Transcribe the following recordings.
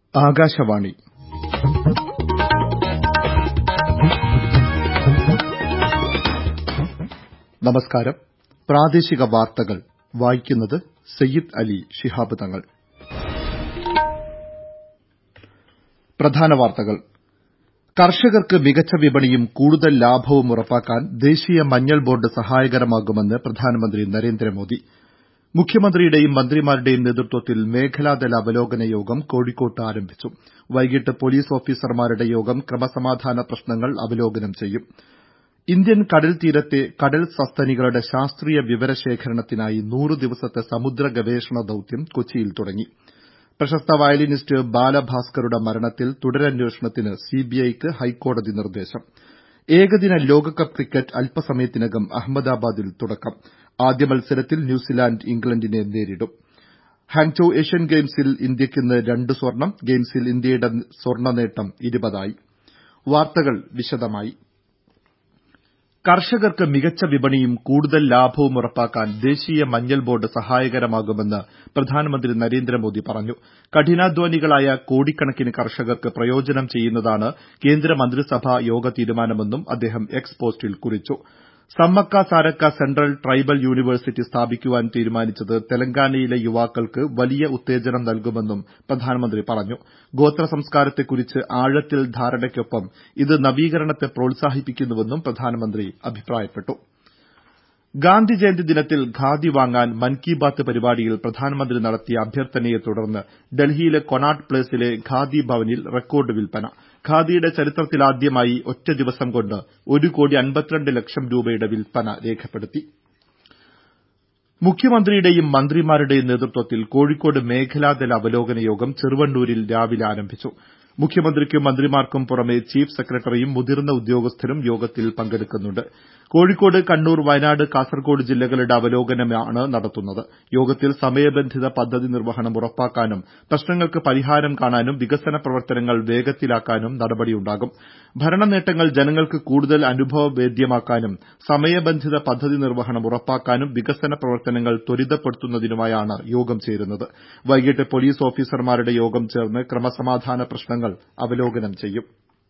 ആകാശവാണി നമസ്കാരം പ്രാദേശിക വാർത്തകൾ വായിക്കുന്നത് സയ്യിദ് അലി ശിഹാബ് തങ്ങൾ പ്രധാന വാർത്തകൾ കർഷകർക്ക് മികച്ച വിപണിയും കൂടുതൽ ലാഭവും ഉറപ്പാക്കാൻ ദേശീയ മഞ്ഞൾ ബോർഡ് സഹായകരമാകുമെന്ന് പ്രധാനമന്ത്രി നരേന്ദ്രമോദി മുഖ്യമന്ത്രിയുടെയും മന്ത്രിമാരുടെയും നേതൃത്വത്തിൽ മേഖലാതല അവലോകന യോഗം കോഴിക്കോട്ട് ആരംഭിച്ചു വൈകിട്ട് പൊലീസ് ഓഫീസർമാരുടെ യോഗം ക്രമസമാധാന പ്രശ്നങ്ങൾ അവലോകനം ചെയ്യും ഇന്ത്യൻ കടൽ തീരത്തെ കടൽ സസ്തനികളുടെ ശാസ്ത്രീയ വിവരശേഖരണത്തിനായി നൂറ് ദിവസത്തെ സമുദ്ര ഗവേഷണ ദൌത്യം കൊച്ചിയിൽ തുടങ്ങി പ്രശസ്ത വയലിനിസ്റ്റ് ബാലഭാസ്കറുടെ മരണത്തിൽ തുടരന്വേഷണത്തിന് സിബിഐക്ക് ഹൈക്കോടതി നിർദ്ദേശം ഏകദിന ലോകകപ്പ് ക്രിക്കറ്റ് അല്പസമയത്തിനകം അഹമ്മദാബാദിൽ തുടക്കം ആദ്യ മത്സരത്തിൽ ന്യൂസിലാന്റ് ഇംഗ്ലണ്ടിനെ നേരിടും ഹാങ്ചോ ഏഷ്യൻ ഗെയിംസിൽ ഇന്ത്യയ്ക്ക് ഇന്ന് രണ്ട് സ്വർണം ഗെയിംസിൽ ഇന്ത്യയുടെ സ്വർണ്ണ നേട്ടം ഇരുപതായി വാർത്തകൾ വിശദമായി കർഷകർക്ക് മികച്ച വിപണിയും കൂടുതൽ ലാഭവും ഉറപ്പാക്കാൻ ദേശീയ മഞ്ഞൾ ബോർഡ് സഹായകരമാകുമെന്ന് പ്രധാനമന്ത്രി നരേന്ദ്രമോദി പറഞ്ഞു കഠിനാധ്വാനികളായ കോടിക്കണക്കിന് കർഷകർക്ക് പ്രയോജനം ചെയ്യുന്നതാണ് കേന്ദ്ര മന്ത്രിസഭാ യോഗ തീരുമാനമെന്നും അദ്ദേഹം എക്സ് പോസ്റ്റിൽ കുറിച്ചു Sammakka Sarakka central tribal university സ്ഥാപിക്കുവാൻ തീരുമാനിച്ചത് തെലങ്കാനയിലെ യുവാക്കൾക്ക് വലിയ ഉത്തേജനം നൽകുമെന്നും പ്രധാനമന്ത്രി പറഞ്ഞു ഗോത്ര സംസ്കാരത്തെക്കുറിച്ച് ആഴത്തിൽ ധാരണയ്ക്കൊപ്പം ഇത് നവീകരണത്തെ പ്രോത്സാഹിപ്പിക്കുന്നുവെന്നും പ്രധാനമന്ത്രി അഭിപ്രായപ്പെട്ടു ഗാന്ധി ജയന്തി ദിനത്തിൽ ഖാദി വാങ്ങാൻ മൻ കി ബാത്ത് പരിപാടിയിൽ പ്രധാനമന്ത്രി നടത്തിയ അഭ്യർത്ഥനയെ തുടർന്ന് ഡൽഹിയിലെ കൊണാട്ട് പ്ലേസിലെ ഖാദി ഭവനിൽ റെക്കോർഡ് വിൽപ്പന ഖാദിയുടെ ചരിത്രത്തിലാദ്യമായി ഒറ്റ ദിവസം കൊണ്ട് ഒരു കോടി അൻപത്തിരണ്ട് ലക്ഷം രൂപയുടെ വിൽപ്പന രേഖപ്പെടുത്തി മുഖ്യമന്ത്രിയുടെയും മന്ത്രിമാരുടെയും നേതൃത്വത്തിൽ കോഴിക്കോട് മേഖലാതല അവലോകന യോഗം ചെറുവണ്ണൂരിൽ രാവിലെ ആരംഭിച്ചു മുഖ്യമന്ത്രിക്കും മന്ത്രിമാർക്കും പുറമെ ചീഫ് സെക്രട്ടറിയും മുതിർന്ന ഉദ്യോഗസ്ഥരും യോഗത്തിൽ പങ്കെടുക്കുന്നുണ്ട് കോഴിക്കോട് കണ്ണൂർ വയനാട് കാസർകോട് ജില്ലകളുടെ അവലോകനമാണ് നടത്തുന്നത് യോഗത്തിൽ സമയബന്ധിത പദ്ധതി നിർവ്വഹണം ഉറപ്പാക്കാനും പ്രശ്നങ്ങൾക്ക് പരിഹാരം കാണാനും വികസന പ്രവർത്തനങ്ങൾ വേഗത്തിലാക്കാനും നടപടിയുണ്ടാകും ഭരണനേട്ടങ്ങൾ ജനങ്ങൾക്ക് കൂടുതൽ അനുഭവവേദ്യമാക്കാനും സമയബന്ധിത പദ്ധതി നിർവ്വഹണം ഉറപ്പാക്കാനും വികസന പ്രവർത്തനങ്ങൾ ത്വരിതപ്പെടുത്തുന്നതിനുമായാണ് യോഗം ചേരുന്നത് വൈകിട്ട് പൊലീസ് ഓഫീസർമാരുടെ യോഗം ചേർന്ന് ക്രമസമാധാന പ്രശ്നങ്ങൾ അവലോകനം ചെയ്യും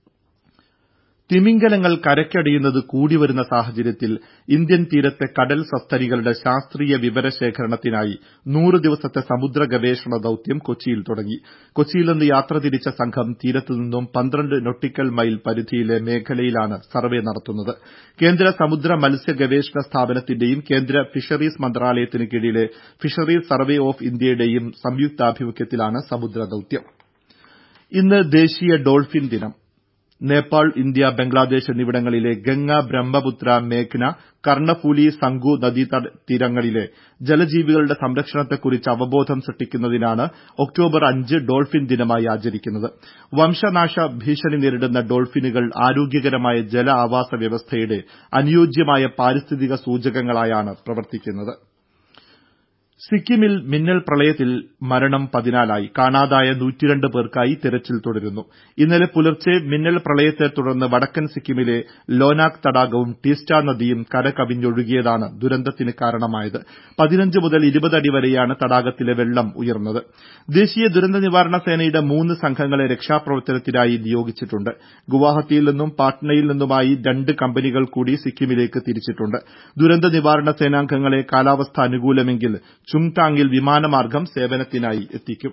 തിമിംഗലങ്ങൾ കരയ്ക്കടിയുന്നത് കൂടിവരുന്ന സാഹചര്യത്തിൽ ഇന്ത്യൻ തീരത്തെ കടൽ സസ്തനികളുടെ ശാസ്ത്രീയ വിവരശേഖരണത്തിനായി നൂറ് ദിവസത്തെ സമുദ്ര ഗവേഷണ ദൌത്യം കൊച്ചിയിൽ തുടങ്ങി കൊച്ചിയിൽ നിന്ന് യാത്ര തിരിച്ച സംഘം തീരത്ത് നിന്നും പന്ത്രണ്ട് നൊട്ടിക്കൽ മൈൽ പരിധിയിലെ മേഖലയിലാണ് സർവേ നടത്തുന്നത് കേന്ദ്ര സമുദ്ര മത്സ്യ ഗവേഷണ സ്ഥാപനത്തിന്റെയും കേന്ദ്ര ഫിഷറീസ് മന്ത്രാലയത്തിന് കീഴിലെ ഫിഷറീസ് സർവേ ഓഫ് ഇന്ത്യയുടെയും സംയുക്താഭിമുഖ്യത്തിലാണ് സമുദ്ര ദൌത്യം ഇന്ന് ദേശീയ ഡോൾഫിൻ ദിനം നേപ്പാൾ ഇന്ത്യ ബംഗ്ലാദേശ് എന്നിവിടങ്ങളിലെ ഗംഗ ബ്രഹ്മപുത്ര മേഘ്ന കർണഫൂലി സംഗു നദീതീരങ്ങളിലെ ജലജീവികളുടെ സംരക്ഷണത്തെക്കുറിച്ച് അവബോധം സൃഷ്ടിക്കുന്നതിനാണ് ഒക്ടോബർ അഞ്ച് ഡോൾഫിൻ ദിനമായി ആചരിക്കുന്നത് വംശനാശ ഭീഷണി നേരിടുന്ന ഡോൾഫിനുകൾ ആരോഗ്യകരമായ ജല ആവാസ വ്യവസ്ഥയുടെ അനുയോജ്യമായ പാരിസ്ഥിതിക സൂചകങ്ങളായാണ് പ്രവർത്തിക്കുന്നത് സിക്കിമിൽ മിന്നൽ പ്രളയത്തിൽ മരണം പതിനാലായി കാണാതായ നൂറ്റിരണ്ട് പേർക്കായി തെരച്ചിൽ തുടരുന്നു ഇന്നലെ പുലർച്ചെ മിന്നൽ പ്രളയത്തെ തുടർന്ന് വടക്കൻ സിക്കിമിലെ ലോനാക് തടാകവും ടീസ്റ്റ നദിയും കരകവിഞ്ഞൊഴുകിയതാണ് ദുരന്തത്തിന് കാരണമായത് പതിനഞ്ച് മുതൽ ഇരുപത് അടി വരെയാണ് തടാകത്തിലെ വെള്ളം ഉയർന്നത് ദേശീയ ദുരന്ത നിവാരണ സേനയുടെ മൂന്ന് സംഘങ്ങളെ രക്ഷാപ്രവർത്തനത്തിനായി നിയോഗിച്ചിട്ടുണ്ട് ഗുവാഹത്തിയിൽ നിന്നും പാട്നയിൽ നിന്നുമായി രണ്ട് കമ്പനികൾ കൂടി സിക്കിമിലേക്ക് തിരിച്ചിട്ടുണ്ട് ദുരന്ത നിവാരണ സേനാംഗങ്ങളെ കാലാവസ്ഥ അനുകൂലമെങ്കിൽ ചുങ്താങ്ങിൽ വിമാനമാർഗ്ഗം സേവനത്തിനായി എത്തിക്കും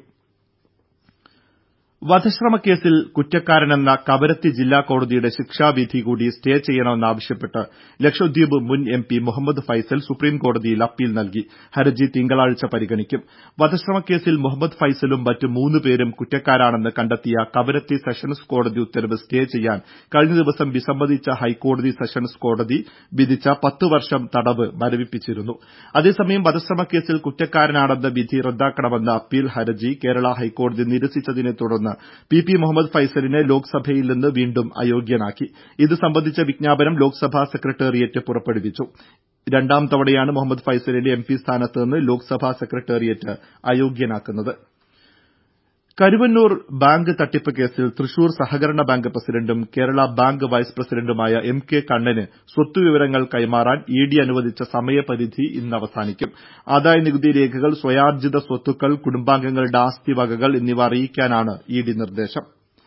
വധശ്രമക്കേസിൽ കുറ്റക്കാരനെന്ന കവരത്തി ജില്ലാ കോടതിയുടെ ശിക്ഷാവിധി കൂടി സ്റ്റേ ചെയ്യണമെന്നാവശ്യപ്പെട്ട് ലക്ഷദ്വീപ് മുൻ എം പി മുഹമ്മദ് ഫൈസൽ സുപ്രീംകോടതിയിൽ അപ്പീൽ നൽകി ഹർജി തിങ്കളാഴ്ച പരിഗണിക്കും വധശ്രമക്കേസിൽ മുഹമ്മദ് ഫൈസലും മറ്റ് മൂന്ന് പേരും കുറ്റക്കാരാണെന്ന് കണ്ടെത്തിയ കവരത്തി സെഷൻസ് കോടതി ഉത്തരവ് സ്റ്റേ ചെയ്യാൻ കഴിഞ്ഞ ദിവസം വിസമ്മതിച്ച ഹൈക്കോടതി സെഷൻസ് കോടതി വിധിച്ച പത്ത് വർഷം തടവ് മരവിപ്പിച്ചിരുന്നു അതേസമയം വധശ്രമക്കേസിൽ കുറ്റക്കാരനാണെന്ന വിധി റദ്ദാക്കണമെന്ന അപ്പീൽ ഹർജി കേരള ഹൈക്കോടതി നിരസിച്ചതിനെ തുടർന്ന് പി പി മുഹമ്മദ് ഫൈസലിനെ ലോക്സഭയിൽ നിന്ന് വീണ്ടും അയോഗ്യനാക്കി ഇത് സംബന്ധിച്ച വിജ്ഞാപനം ലോക്സഭാ സെക്രട്ടേറിയറ്റ് പുറപ്പെടുവിച്ചു രണ്ടാം തവണയാണ് മുഹമ്മദ് ഫൈസലിനെ എം പി സ്ഥാനത്ത് നിന്ന് ലോക്സഭാ സെക്രട്ടേറിയറ്റ് അയോഗ്യനാക്കുന്നത് കരുവന്നൂർ ബാങ്ക് തട്ടിപ്പ് കേസിൽ തൃശൂർ സഹകരണ ബാങ്ക് പ്രസിഡന്റും കേരള ബാങ്ക് വൈസ് പ്രസിഡന്റുമായ എം കെ കണ്ണന് സ്വത്തുവിവരങ്ങൾ കൈമാറാൻ ഇ ഡി അനുവദിച്ച സമയപരിധി ഇന്ന് അവസാനിക്കും ആദായനികുതി രേഖകൾ സ്വയാർജ്ജിത സ്വത്തുക്കൾ കുടുംബാംഗങ്ങളുടെ ആസ്തിവകകൾ എന്നിവ അറിയിക്കാനാണ് ഇ ഡി നിർദ്ദേശം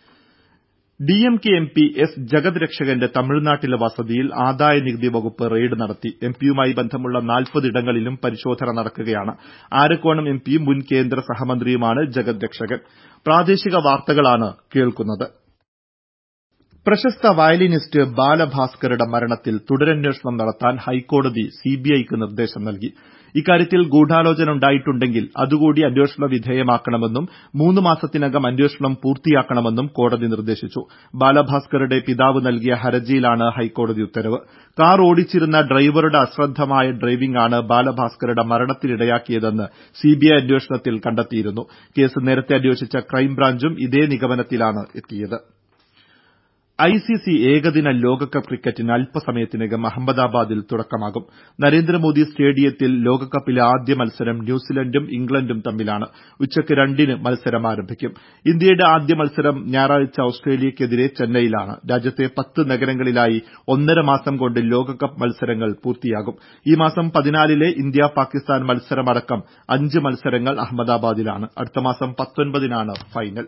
ഡിഎംകെ എംപി എസ് ജഗത് രക്ഷകന്റെ തമിഴ്നാട്ടിലെ വസതിയിൽ ആദായനികുതി വകുപ്പ് റെയ്ഡ് നടത്തി എംപിയുമായി ബന്ധമുള്ള നാൽപ്പത് ഇടങ്ങളിലും പരിശോധന നടക്കുകയാണ് ആരക്കോണം എംപിയും മുൻ കേന്ദ്ര സഹമന്ത്രിയുമാണ് ജഗത് രക്ഷകൻ പ്രാദേശിക വാർത്തകളാണ് കേൾക്കുന്നത് പ്രശസ്ത വയലിനിസ്റ്റ് ബാലഭാസ്കറുടെ മരണത്തിൽ തുടരന്വേഷണം നടത്താൻ ഹൈക്കോടതി സിബിഐക്ക് നിർദ്ദേശം നൽകി ഇക്കാര്യത്തിൽ ഗൂഢാലോചന ഉണ്ടായിട്ടുണ്ടെങ്കിൽ അതുകൂടി അന്വേഷണ വിധേയമാക്കണമെന്നും മൂന്ന് മാസത്തിനകം അന്വേഷണം പൂർത്തിയാക്കണമെന്നും കോടതി നിർദ്ദേശിച്ചു ബാലഭാസ്കറുടെ പിതാവ് നൽകിയ ഹർജിയിലാണ് ഹൈക്കോടതി ഉത്തരവ് കാർ ഓടിച്ചിരുന്ന ഡ്രൈവറുടെ അശ്രദ്ധമായ ഡ്രൈവിംഗാണ് ബാലഭാസ്കറുടെ മരണത്തിനിടയാക്കിയതെന്ന് സിബിഐ അന്വേഷണത്തിൽ കണ്ടെത്തിയിരുന്നു കേസ് നേരത്തെ അന്വേഷിച്ച ക്രൈംബ്രാഞ്ചും ഇതേ നിഗമനത്തിലാണ് എത്തിയത് ഐസിസി ഏകദിന ലോകകപ്പ് ക്രിക്കറ്റിന് അല്പസമയത്തിനകം അഹമ്മദാബാദിൽ തുടക്കമാകും നരേന്ദ്രമോദി സ്റ്റേഡിയത്തിൽ ലോകകപ്പിലെ ആദ്യ മത്സരം ന്യൂസിലൻഡും ഇംഗ്ലണ്ടും തമ്മിലാണ് ഉച്ചയ്ക്ക് രണ്ടിന് മത്സരം ആരംഭിക്കും ഇന്ത്യയുടെ ആദ്യ മത്സരം ഞായറാഴ്ച ഓസ്ട്രേലിയയ്ക്കെതിരെ ചെന്നൈയിലാണ് രാജ്യത്തെ പത്ത് നഗരങ്ങളിലായി ഒന്നര മാസം കൊണ്ട് ലോകകപ്പ് മത്സരങ്ങൾ പൂർത്തിയാകും ഈ മാസം പതിനാലിലെ ഇന്ത്യ പാകിസ്ഥാൻ മത്സരമടക്കം അഞ്ച് മത്സരങ്ങൾ അഹമ്മദാബാദിലാണ് അടുത്ത മാസം പത്തൊൻപതിനാണ് ഫൈനൽ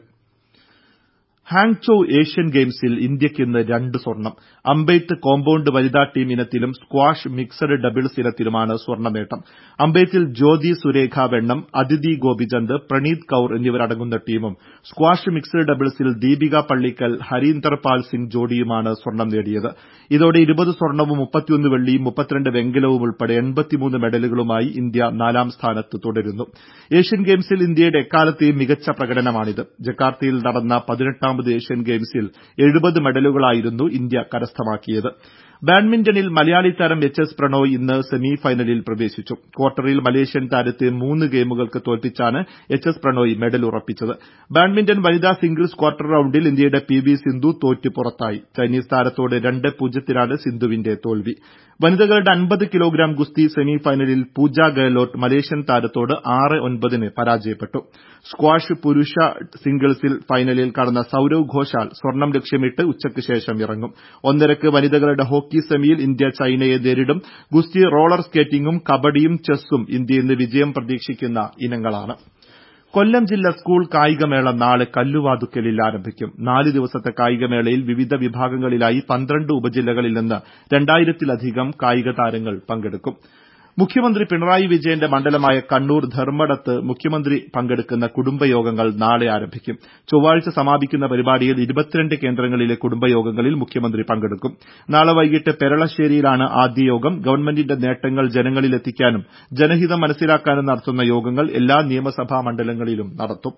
ഹാങ്ചോ ഏഷ്യൻ ഗെയിംസിൽ ഇന്ത്യയ്ക്ക് ഇന്ന് രണ്ട് സ്വർണം അമ്പെയ്ത്ത് കോമ്പൌണ്ട് വനിതാ ടീം ഇനത്തിലും സ്ക്വാഷ് മിക്സഡ് ഡബിൾസ് ഇനത്തിലുമാണ് സ്വർണ്ണ നേട്ടം അമ്പെയ്ത്തിൽ ജ്യോതി സുരേഖ വെണ്ണം അദിതി ഗോപിചന്ദ് പ്രണീത് കൌർ എന്നിവരടങ്ങുന്ന ടീമും സ്ക്വാഷ് മിക്സഡ് ഡബിൾസിൽ ദീപിക പള്ളിക്കൽ ഹരീന്ദർ പാൽ സിംഗ് ജോഡിയുമാണ് സ്വർണം നേടിയത് ഇതോടെ ഇരുപത് സ്വർണവും മുപ്പത്തിയൊന്ന് വെള്ളിയും മുപ്പത്തിരണ്ട് വെങ്കലവും ഉൾപ്പെടെ എൺപത്തിമൂന്ന് മെഡലുകളുമായി ഇന്ത്യ നാലാം സ്ഥാനത്ത് തുടരുന്നു ഏഷ്യൻ ഗെയിംസിൽ ഇന്ത്യയുടെ എക്കാലത്തെയും മികച്ച പ്രകടനമാണിത് ജക്കാർത്തയിൽ നടന്ന പതിനെട്ടാമത് ഏഷ്യൻ ഗെയിംസിൽ എഴുപത് മെഡലുകളായിരുന്നു ഇന്ത്യ കരസ്ഥമാക്കിയത് ബാഡ്മിന്റണിൽ മലയാളി താരം എച്ച് എസ് പ്രണോയ് ഇന്ന് സെമി ഫൈനലിൽ പ്രവേശിച്ചു ക്വാർട്ടറിൽ മലേഷ്യൻ താരത്തെ മൂന്ന് ഗെയിമുകൾക്ക് തോൽപ്പിച്ചാണ് എച്ച് എസ് പ്രണോയ് മെഡൽ ഉറപ്പിച്ചത് ബാഡ്മിന്റൺ വനിതാ സിംഗിൾസ് ക്വാർട്ടർ റൌണ്ടിൽ ഇന്ത്യയുടെ പി വി സിന്ധു തോറ്റ് പുറത്തായി ചൈനീസ് താരത്തോട് രണ്ട് പൂജ്യത്തിനാണ് സിന്ധുവിന്റെ തോൽവി വനിതകളുടെ അൻപത് കിലോഗ്രാം ഗുസ്തി സെമി ഫൈനലിൽ പൂജ ഗെഹ്ലോട്ട് മലേഷ്യൻ താരത്തോട് ആറ് ഒൻപതിന് പരാജയപ്പെട്ടു സ്ക്വാഷ് പുരുഷ സിംഗിൾസിൽ ഫൈനലിൽ കടന്ന സൌരവ് ഘോഷാൽ സ്വർണം ലക്ഷ്യമിട്ട് ഉച്ചയ്ക്ക് ശേഷം ഇറങ്ങും ഒന്നരക്ക് വനിതകളുടെ ഹോക്കി സെമിയിൽ ഇന്ത്യ ചൈനയെ നേരിടും ഗുസ്തി റോളർ സ്കേറ്റിംഗും കബഡിയും ചെസ്സും ഇന്ത്യ ഇന്ന് വിജയം പ്രതീക്ഷിക്കുന്ന ഇനങ്ങളാണ് കൊല്ലം ജില്ല സ്കൂൾ കായികമേള നാളെ കല്ലുവാതുക്കലിൽ ആരംഭിക്കും നാല് ദിവസത്തെ കായികമേളയിൽ വിവിധ വിഭാഗങ്ങളിലായി പന്ത്രണ്ട് ഉപജില്ലകളിൽ നിന്ന് രണ്ടായിരത്തിലധികം കായിക താരങ്ങൾ പങ്കെടുക്കും മുഖ്യമന്ത്രി പിണറായി വിജയന്റെ മണ്ഡലമായ കണ്ണൂർ ധർമ്മടത്ത് മുഖ്യമന്ത്രി പങ്കെടുക്കുന്ന കുടുംബയോഗങ്ങൾ നാളെ ആരംഭിക്കും ചൊവ്വാഴ്ച സമാപിക്കുന്ന പരിപാടിയിൽ ഇരുപത്തിരണ്ട് കേന്ദ്രങ്ങളിലെ കുടുംബയോഗങ്ങളിൽ മുഖ്യമന്ത്രി പങ്കെടുക്കും നാളെ വൈകിട്ട് പെരളശ്ശേരിയിലാണ് ആദ്യ യോഗം ഗവൺമെന്റിന്റെ നേട്ടങ്ങൾ ജനങ്ങളിലെത്തിക്കാനും ജനഹിതം മനസ്സിലാക്കാനും നടത്തുന്ന യോഗങ്ങൾ എല്ലാ നിയമസഭാ മണ്ഡലങ്ങളിലും നടത്തും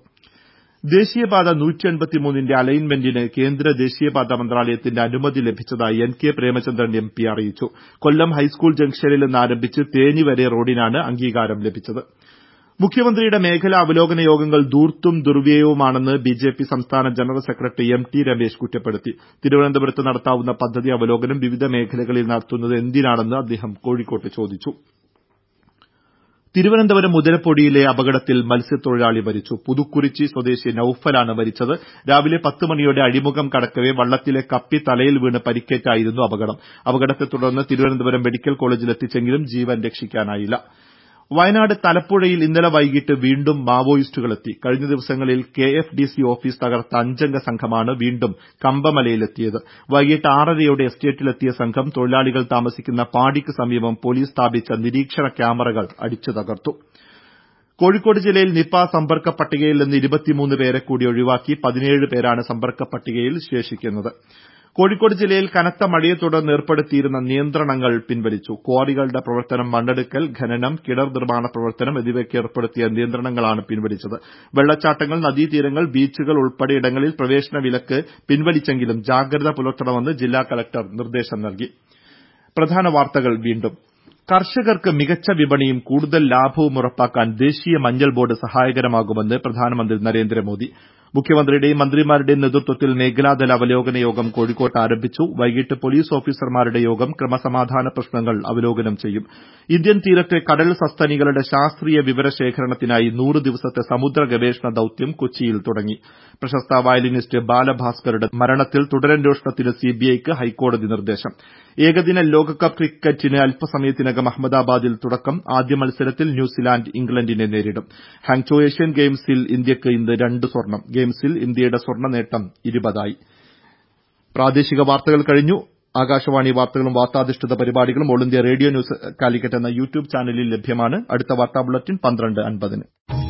ദേശീയപാത ന്റെ അലൈൻമെന്റിന് കേന്ദ്ര ദേശീയപാത മന്ത്രാലയത്തിന്റെ അനുമതി ലഭിച്ചതായി N K Premachandran M P അറിയിച്ചു കൊല്ലം ഹൈസ്കൂൾ ജംഗ്ഷനിൽ നിന്ന് ആരംഭിച്ച് തേനി വരെ റോഡിനാണ് അംഗീകാരം ലഭിച്ചത് മുഖ്യമന്ത്രിയുടെ മേഖലാ അവലോകന യോഗങ്ങൾ ധൂർത്തും ദുർവ്യയവുമാണെന്ന് ബിജെപി സംസ്ഥാന general secretary M T Ramesh കുറ്റപ്പെടുത്തി തിരുവനന്തപുരത്ത് നടത്താവുന്ന പദ്ധതി അവലോകനം വിവിധ മേഖലകളിൽ നടത്തുന്നത് എന്തിനാണെന്ന് അദ്ദേഹം കോഴിക്കോട്ട് ചോദിച്ചു തിരുവനന്തപുരം മുതലപ്പൊടിയിലെ അപകടത്തിൽ മത്സ്യത്തൊഴിലാളി മരിച്ചു പുതുക്കുറിച്ചി സ്വദേശി നൌഫലാണ് മരിച്ചത് രാവിലെ പത്ത് മണിയോടെ അഴിമുഖം കടക്കവെ വള്ളത്തിലെ കപ്പി തലയിൽ വീണ് പരിക്കേറ്റായിരുന്നു അപകടം അപകടത്തെ തുടർന്ന് തിരുവനന്തപുരം മെഡിക്കൽ കോളേജിൽ എത്തിച്ചെങ്കിലും ജീവൻ രക്ഷിക്കാനായില്ല വയനാട് തലപ്പുഴയിൽ ഇന്നലെ വൈകിട്ട് വീണ്ടും മാവോയിസ്റ്റുകളെത്തി കഴിഞ്ഞ ദിവസങ്ങളിൽ K F D C office തകർത്ത അഞ്ചംഗ സംഘമാണ് വീണ്ടും കമ്പമലയിലെത്തിയത് വൈകിട്ട് ആറരയോടെ എസ്റ്റേറ്റിലെത്തിയ സംഘം തൊഴിലാളികൾ താമസിക്കുന്ന പാടിക്ക് സമീപം പോലീസ് സ്ഥാപിച്ച നിരീക്ഷണ ക്യാമറകൾ അടിച്ചു തകർത്തു കോഴിക്കോട് ജില്ലയിൽ നിപ സമ്പർക്ക പട്ടികയിൽ നിന്ന് ഇരുപത്തിമൂന്ന് പേരെ കൂടി ഒഴിവാക്കി പതിനേഴ് പേരാണ് സമ്പർക്ക പട്ടികയിൽ ശേഷിക്കുന്നത് കോഴിക്കോട് ജില്ലയിൽ കനത്ത മഴയെ തുടർന്ന് ഏർപ്പെടുത്തിയിരുന്ന നിയന്ത്രണങ്ങൾ പിൻവലിച്ചു ക്വാറികളുടെ പ്രവർത്തനം മണ്ണെടുക്കൽ ഖനനം കിണർ നിർമ്മാണ പ്രവർത്തനം എന്നിവയ്ക്ക് ഏർപ്പെടുത്തിയ നിയന്ത്രണങ്ങളാണ് പിൻവലിച്ചത് വെള്ളച്ചാട്ടങ്ങൾ നദീതീരങ്ങൾ ബീച്ചുകൾ ഉൾപ്പെടെ ഇടങ്ങളിൽ പ്രവേശന വിലക്ക് പിൻവലിച്ചെങ്കിലും ജാഗ്രത പുലർത്തണമെന്ന് ജില്ലാ കലക്ടർ നിർദ്ദേശം നൽകി കർഷകർക്ക് മികച്ച വിപണിയും കൂടുതൽ ലാഭവും ഉറപ്പാക്കാൻ ദേശീയ മഞ്ഞൾ ബോർഡ് സഹായകരമാകുമെന്ന് പ്രധാനമന്ത്രി നരേന്ദ്രമോദി മുഖ്യമന്ത്രിയുടെയും മന്ത്രിമാരുടെയും നേതൃത്വത്തിൽ മേഖലാതല അവലോകന യോഗം കോഴിക്കോട്ട് ആരംഭിച്ചു വൈകിട്ട് പോലീസ് ഓഫീസർമാരുടെ യോഗം ക്രമസമാധാന പ്രശ്നങ്ങൾ അവലോകനം ചെയ്യും ഇന്ത്യൻ തീരത്തെ കടൽ സസ്തനികളുടെ ശാസ്ത്രീയ വിവര ശേഖരണത്തിനായി നൂറ് ദിവസത്തെ സമുദ്ര ഗവേഷണ ദൌത്യം കൊച്ചിയിൽ തുടങ്ങി പ്രശസ്ത വയലിനിസ്റ്റ് ബാലഭാസ്കറുടെ മരണത്തിൽ തുടരന്വേഷണത്തിന് സിബിഐക്ക് ഹൈക്കോടതി നിർദ്ദേശം ഏകദിന ലോകകപ്പ് ക്രിക്കറ്റിന് അല്പസമയത്തിനകം അഹമ്മദാബാദിൽ തുടക്കം ആദ്യ മത്സരത്തിൽ ന്യൂസിലാന്റ് ഇംഗ്ലണ്ടിനെ നേരിടും ഹാങ്ചോ ഏഷ്യൻ ഗെയിംസിൽ ഇന്ത്യക്ക് ഇന്ന് രണ്ട് സ്വർണം ഗെയിംസിൽ ഇന്ത്യയുടെ സ്വർണ്ണ നേട്ടം ഇരുപതായി പ്രാദേശിക വാർത്തകൾ കഴിഞ്ഞു ആകാശവാണി വാർത്തകളും വാർത്താധിഷ്ഠിത പരിപാടികളും All India Radio news Calicut എന്ന യൂട്യൂബ് ചാനലിൽ ലഭ്യമാണ് അടുത്ത വാർത്താ ബുള്ളറ്റിൻ പന്ത്രണ്ട് അൻപതിന്